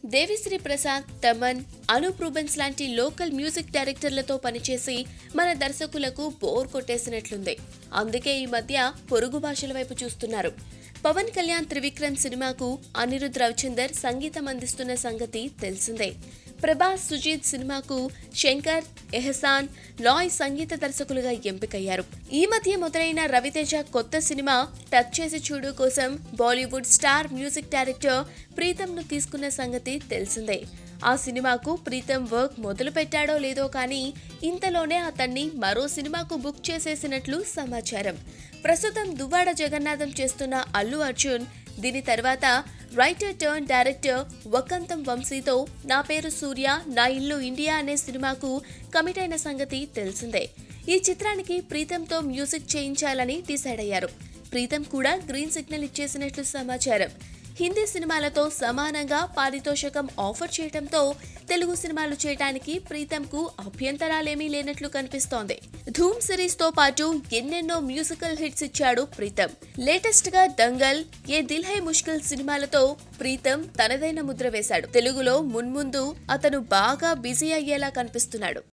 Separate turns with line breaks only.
దేవిశ్రీ ప్రసాద్ తమన్ అనూప్ రూబెన్స్ లాంటి local music డైరెక్టర్లతో పనిచేసి మన దర్శకులకు బోర్ కొట్టేసినట్లుంది అందుకే ఈ మధ్య పొరుగు భాషల వైపు చూస్తున్నారు పవన్ కళ్యాణ్ త్రివిక్రమ్ సినిమాకు అనిరుద్ రవిచందర్ సంగీతం అందిస్తున్న సంగతి తెలిసిందే ప్రభాస్ సుజీత్ సినిమాకు శంకర్ ఎహసాన్ లాయ్ సంగీత దర్శకులుగా ఎంపికయ్యారు ఈ మధ్య మొదలైన రవితేజ కొత్త సినిమా టచ్ చేసి చూడు కోసం బాలీవుడ్ స్టార్ మ్యూజిక్ డైరెక్టర్ ప్రీతంను తీసుకున్న సంగతి తెలిసిందే ఆ సినిమాకు ప్రీతం వర్క్ మొదలు పెట్టాడో లేదో కానీ ఇంతలోనే అతన్ని మరో సినిమాకు బుక్ చేసేసినట్లు సమాచారం ప్రస్తుతం దువ్వాడ జగన్నాథం చేస్తున్న అల్లు అర్జున్ దీని తర్వాత రైటర్ టర్న్ డైరెక్టర్ వకంతం వంశీతో నా పేరు సూర్య నా ఇల్లు ఇండియా అనే సినిమాకు కమిట్ అయిన సంగతి తెలిసిందే ఈ చిత్రానికి ప్రీతంతో మ్యూజిక్ చేయించాలని డిసైడ్ అయ్యారు ప్రీతం కూడా గ్రీన్ సిగ్నల్ ఇచ్చేసినట్లు సమాచారం హిందీ సినిమాలతో సమానంగా పారితోషికం ఆఫర్ చేయడంతో తెలుగు సినిమాలు చేయడానికి ప్రీతంకు అభ్యంతరాలేమీ లేనట్లు కనిపిస్తోంది ధూమ్ సిరీస్ తో పాటు ఎన్నెన్నో మ్యూజికల్ హిట్స్ ఇచ్చాడు ప్రీతం లేటెస్ట్ గా దంగల్ ఏ దిల్ హై ముష్కిల్ సినిమాలతో ప్రీతం తనదైన ముద్ర వేశాడు తెలుగులో మున్ముందు అతను బాగా బిజీ అయ్యేలా కనిపిస్తున్నాడు